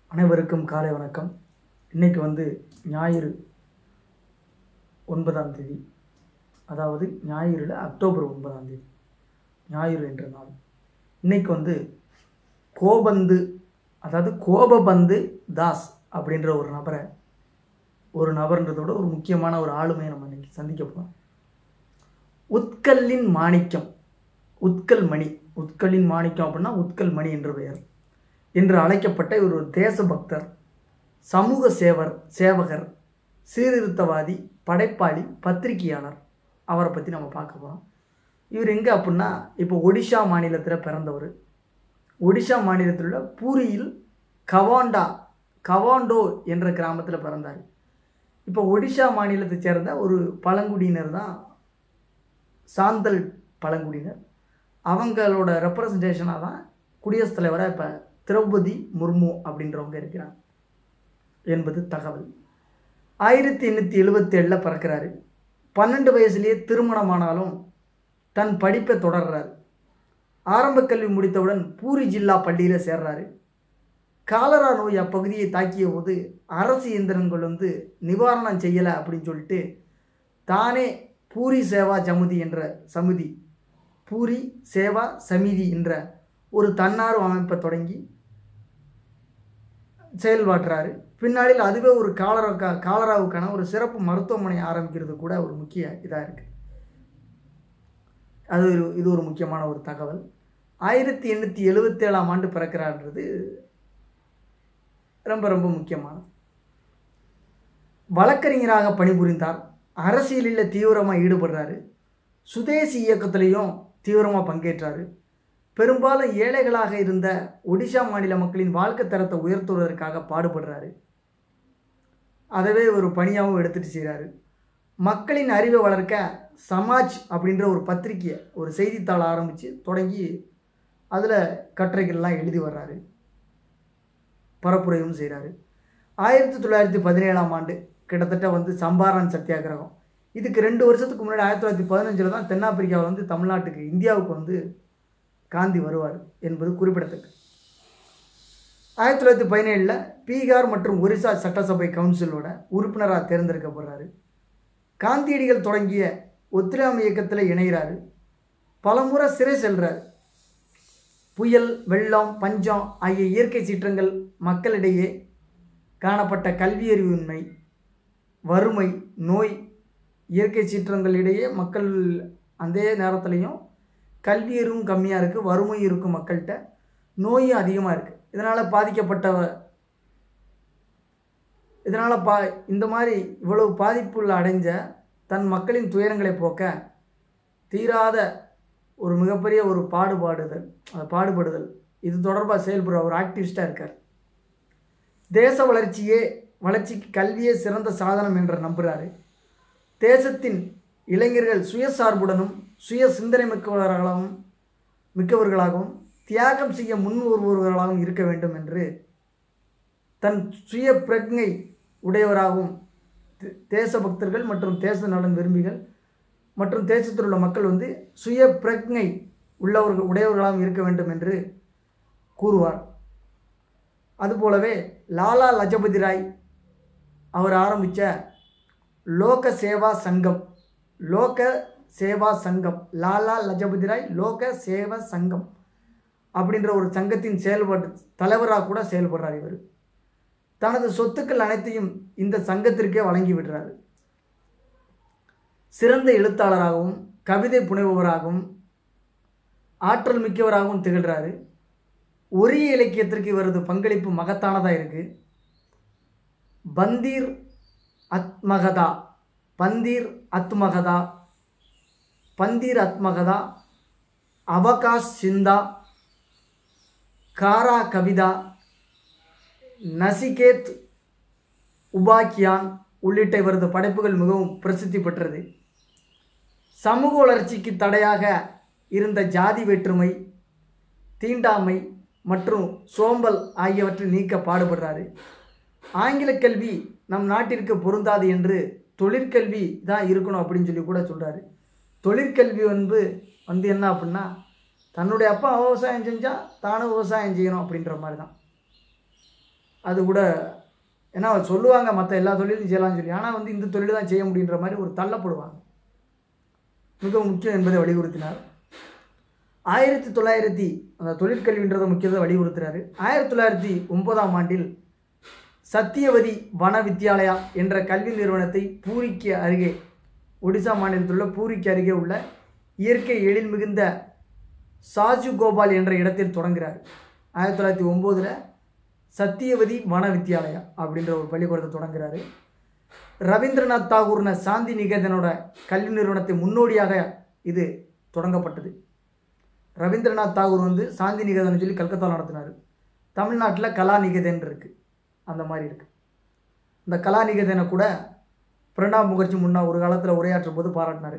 அனைவருக்கும் காலை வணக்கம் இன்னைக்கு வந்து ஞாயிறு ஒன்பதாம் தேதி அதாவது ஞாயிறுல அக்டோபர் ஒன்பதாம் தேதி ஞாயிறு என்ற நாள் இன்னைக்கு வந்து கோபந்து அதாவது கோபபந்து தாஸ் அப்படின்ற ஒரு நபரை ஒரு நபர்ன்றதோட ஒரு முக்கியமான ஒரு ஆளுமையை நம்ம இன்னைக்கு சந்திக்க போகிறோம் உத்கல்லின் மாணிக்கம் உத்கல் மணி உத்கலின் மாணிக்கம் அப்படின்னா உத்கல் மணி என்று பெயர் என்று அழைக்கப்பட்ட இவர் ஒரு தேசபக்தர் சமூக சேவர் சேவகர் சீர்திருத்தவாதி படைப்பாளி பத்திரிகையாளர் அவரை பற்றி நம்ம பார்க்க போகிறோம் இவர் எங்கே அப்படின்னா இப்போ ஒடிஷா மாநிலத்தில் பிறந்தவர் ஒடிஷா மாநிலத்தில் உள்ள பூரியில் கவாண்டா கவாண்டோ என்ற கிராமத்தில் பிறந்தார் இப்போ ஒடிஷா மாநிலத்தை சேர்ந்த ஒரு பழங்குடியினர் தான் சாந்தல் பழங்குடியினர் அவங்களோட ரெப்ரசன்டேஷனாக தான் குடியரசுத் தலைவராக இப்போ திரௌபதி முர்மு அப்படின்றவங்க இருக்கிறாங்க என்பது தகவல் ஆயிரத்தி எண்ணூற்றி எழுபத்தி ஏழில் பிறக்கிறாரு பன்னெண்டு வயசுலேயே திருமணமானாலும் தன் படிப்பை தொடர்றாரு ஆரம்ப கல்வி முடித்தவுடன் பூரி ஜில்லா பள்ளியில் சேர்றாரு காலரா நோய் அப்பகுதியை தாக்கிய போது அரசு இயந்திரங்கள் வந்து நிவாரணம் செய்யலை அப்படின்னு சொல்லிட்டு தானே பூரி சேவா சமுதி என்ற சமுதி பூரி சேவா சமிதி என்ற ஒரு தன்னார்வ அமைப்பை தொடங்கி செயல்பாட்டுறாரு பின்னாளில் அதுவே ஒரு காலரா காலராவுக்கான ஒரு சிறப்பு மருத்துவமனை ஆரம்பிக்கிறது கூட ஒரு முக்கிய இதாக இருக்குது அது ஒரு இது ஒரு முக்கியமான ஒரு தகவல் ஆயிரத்தி எண்ணூற்றி எழுபத்தி ஏழாம் ஆண்டு பிறக்கிறார்ன்றது ரொம்ப ரொம்ப முக்கியமானது வழக்கறிஞராக பணிபுரிந்தார் அரசியலில் தீவிரமாக ஈடுபடுறாரு சுதேசி இயக்கத்திலையும் தீவிரமாக பங்கேற்றார் பெரும்பாலும் ஏழைகளாக இருந்த ஒடிஷா மாநில மக்களின் வாழ்க்கை தரத்தை உயர்த்துவதற்காக பாடுபடுறாரு அதவே ஒரு பணியாகவும் எடுத்துகிட்டு செய்கிறாரு மக்களின் அறிவை வளர்க்க சமாஜ் அப்படின்ற ஒரு பத்திரிக்கையை ஒரு செய்தித்தாள் ஆரம்பித்து தொடங்கி அதில் கட்டுரைகள்லாம் எழுதி வர்றாரு பரப்புரையும் செய்கிறாரு ஆயிரத்தி தொள்ளாயிரத்தி பதினேழாம் ஆண்டு கிட்டத்தட்ட வந்து சம்பாரன் சத்தியாகிரகம் இதுக்கு ரெண்டு வருஷத்துக்கு முன்னாடி ஆயிரத்தி தொள்ளாயிரத்தி பதினஞ்சில் தான் தென்னாப்பிரிக்காவில் வந்து தமிழ்நாட்டுக்கு இந்தியாவுக்கு வந்து காந்தி வருவார் என்பது குறிப்பிடத்தக்கது ஆயிரத்தி தொள்ளாயிரத்தி பதினேழில் பீகார் மற்றும் ஒரிசா சட்டசபை கவுன்சிலோட உறுப்பினராக தேர்ந்தெடுக்கப்படுறாரு காந்தியடிகள் தொடங்கிய ஒத்துழையாமை இயக்கத்தில் இணைகிறாரு பலமுறை சிறை செல்றாரு புயல் வெள்ளம் பஞ்சம் ஆகிய இயற்கை சீற்றங்கள் மக்களிடையே காணப்பட்ட கல்வியறிவின்மை வறுமை நோய் இயற்கை சீற்றங்களிடையே மக்கள் அந்த நேரத்துலையும் கல்வியறிவும் கம்மியாக இருக்குது வறுமை இருக்கும் மக்கள்கிட்ட நோயும் அதிகமாக இருக்குது இதனால் பாதிக்கப்பட்ட இதனால் பா இந்த மாதிரி இவ்வளவு பாதிப்புள்ள அடைஞ்ச தன் மக்களின் துயரங்களை போக்க தீராத ஒரு மிகப்பெரிய ஒரு பாடுபாடுதல் பாடுபடுதல் இது தொடர்பாக செயல்படுற ஒரு ஆக்டிவிஸ்டாக இருக்கார் தேச வளர்ச்சியே வளர்ச்சிக்கு கல்வியே சிறந்த சாதனம் என்று நம்புகிறாரு தேசத்தின் இளைஞர்கள் சுயசார்புடனும் சுய சிந்தனை மிக்கவர்களாகவும் மிக்கவர்களாகவும் தியாகம் செய்ய முன் வருபவர்களாகவும் இருக்க வேண்டும் என்று தன் சுய பிரஜை உடையவராகவும் தேசபக்தர்கள் மற்றும் தேச நலன் விரும்பிகள் மற்றும் தேசத்தில் உள்ள மக்கள் வந்து சுய பிரஜை உள்ளவர்கள் உடையவர்களாகவும் இருக்க வேண்டும் என்று கூறுவார் அதுபோலவே லாலா லஜபதி ராய் அவர் ஆரம்பித்த லோக சேவா சங்கம் லோக சேவா சங்கம் லாலா லஜபதி ராய் லோக சேவா சங்கம் அப்படின்ற ஒரு சங்கத்தின் செயல்பாட்டு தலைவராக கூட செயல்படுறார் இவர் தனது சொத்துக்கள் அனைத்தையும் இந்த சங்கத்திற்கே வழங்கி விடுறாரு சிறந்த எழுத்தாளராகவும் கவிதை புனைபவராகவும் ஆற்றல் மிக்கவராகவும் திகழ்கிறாரு ஒரிய இலக்கியத்திற்கு இவரது பங்களிப்பு மகத்தானதாக இருக்குது பந்தீர் அத்மகதா பந்தீர் அத்மகதா பந்தீர் அத்மகதா அவகாஷ் சிந்தா காரா கவிதா நசிகேத் உபாக்கியான் உள்ளிட்ட இவரது படைப்புகள் மிகவும் பிரசித்தி பெற்றது சமூக வளர்ச்சிக்கு தடையாக இருந்த ஜாதி வேற்றுமை தீண்டாமை மற்றும் சோம்பல் ஆகியவற்றை நீக்க பாடுபடுறாரு ஆங்கில கல்வி நம் நாட்டிற்கு பொருந்தாது என்று தொழிற்கல்வி தான் இருக்கணும் அப்படின்னு சொல்லி கூட சொல்கிறாரு தொழிற்கல்வி வந்து வந்து என்ன அப்படின்னா தன்னுடைய அப்பா விவசாயம் செஞ்சால் தானும் விவசாயம் செய்யணும் அப்படின்ற மாதிரி தான் அது கூட ஏன்னா அவர் சொல்லுவாங்க மற்ற எல்லா தொழிலும் செய்யலாம்னு சொல்லி ஆனால் வந்து இந்த தொழில் தான் செய்ய முடியுன்ற மாதிரி ஒரு தள்ளப்படுவாங்க மிக முக்கியம் என்பதை வலியுறுத்தினார் ஆயிரத்தி தொள்ளாயிரத்தி அந்த தொழிற்கல்வின்றதை முக்கியத்தை வலியுறுத்துறாரு ஆயிரத்தி தொள்ளாயிரத்தி ஒன்பதாம் ஆண்டில் சத்தியவதி வன வித்யாலயா என்ற கல்வி நிறுவனத்தை பூரிக்கு அருகே ஒடிசா மாநிலத்தில் உள்ள பூரிக்கு அருகே உள்ள இயற்கை எழில் மிகுந்த சாஜு கோபால் என்ற இடத்தில் தொடங்குகிறார் ஆயிரத்தி தொள்ளாயிரத்தி ஒம்போதில் சத்தியவதி வன வித்யாலயா அப்படின்ற ஒரு பள்ளிக்கூடத்தை தொடங்குறாரு ரவீந்திரநாத் தாகூர்ன சாந்தி நிகேதனோட கல்வி நிறுவனத்தை முன்னோடியாக இது தொடங்கப்பட்டது ரவீந்திரநாத் தாகூர் வந்து சாந்தி நிகேதன் சொல்லி கல்கத்தாவில் நடத்தினார் தமிழ்நாட்டில் கலா நிகேதன் இருக்குது அந்த மாதிரி இருக்குது இந்த கலா நிகேதனை கூட பிரணாப் முகர்ஜி முன்னா ஒரு காலத்தில் உரையாற்றும் போது பாராட்டினார்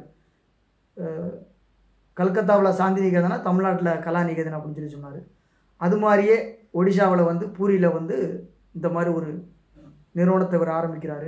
கல்கத்தாவில் சாந்தி நிகேதனா தமிழ்நாட்டில் கலா நிகேதன் அப்படின்னு சொல்லி சொன்னார் அது மாதிரியே ஒடிஷாவில் வந்து பூரியில் வந்து இந்த மாதிரி ஒரு நிறுவனத்தை இவர் ஆரம்பிக்கிறாரு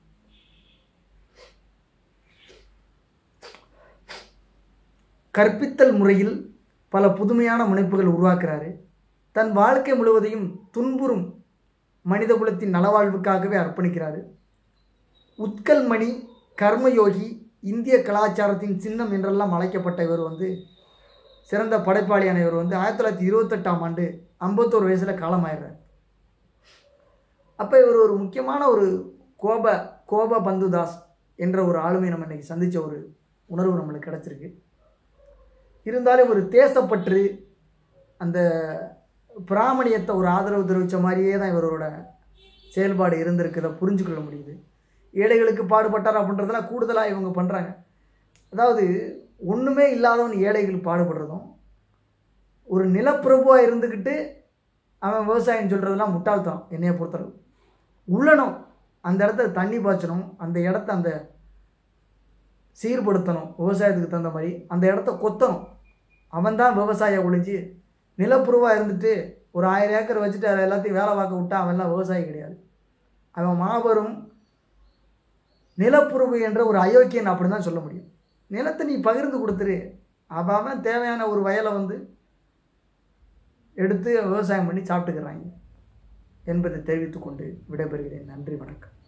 கற்பித்தல் முறையில் பல புதுமையான முனைப்புகள் உருவாக்குறாரு தன் வாழ்க்கை முழுவதையும் துன்புறும் மனித குலத்தின் நலவாழ்வுக்காகவே அர்ப்பணிக்கிறாரு உத்கல்மணி கர்மயோகி இந்திய கலாச்சாரத்தின் சின்னம் என்றெல்லாம் அழைக்கப்பட்ட இவர் வந்து சிறந்த படைப்பாளியான இவர் வந்து ஆயிரத்தி தொள்ளாயிரத்தி இருபத்தெட்டாம் ஆண்டு ஐம்பத்தோரு வயசில் காலமாயிடுறார் அப்போ இவர் ஒரு முக்கியமான ஒரு கோப கோப பந்துதாஸ் என்ற ஒரு ஆளுமை நம்ம இன்னைக்கு சந்தித்த ஒரு உணர்வு நம்மளுக்கு கிடச்சிருக்கு இருந்தாலும் ஒரு தேசப்பற்று அந்த பிராமணியத்தை ஒரு ஆதரவு தெரிவித்த மாதிரியே தான் இவரோட செயல்பாடு இருந்திருக்குதை புரிஞ்சுக்கொள்ள முடியுது ஏழைகளுக்கு பாடுபட்டார் அப்படின்றதெல்லாம் கூடுதலாக இவங்க பண்ணுறாங்க அதாவது ஒன்றுமே இல்லாதவன் ஏழைகள் பாடுபடுறதும் ஒரு நிலப்பிரபுவாக இருந்துக்கிட்டு அவன் விவசாயம் சொல்கிறதெல்லாம் முட்டாள்தனம் என்னைய பொறுத்தளவு உள்ளணும் அந்த இடத்துல தண்ணி பாய்ச்சணும் அந்த இடத்த அந்த சீர்படுத்தணும் விவசாயத்துக்கு தகுந்த மாதிரி அந்த இடத்த கொத்தணும் அவன் தான் விவசாயம் ஒழிஞ்சு நிலப்புருவாக இருந்துட்டு ஒரு ஆயிரம் ஏக்கர் வச்சுட்டு அதை எல்லாத்தையும் வேலை பார்க்க விட்டா அவன்லாம் விவசாயி கிடையாது அவன் மாபெரும் நிலப்புறவு என்ற ஒரு அயோக்கியன் அப்படின்னு தான் சொல்ல முடியும் நிலத்தை நீ பகிர்ந்து கொடுத்துரு அவன் அவன் தேவையான ஒரு வயலை வந்து எடுத்து விவசாயம் பண்ணி சாப்பிட்டுக்கிறாங்க என்பதை தெரிவித்துக்கொண்டு விடைபெறுகிறேன் நன்றி வணக்கம்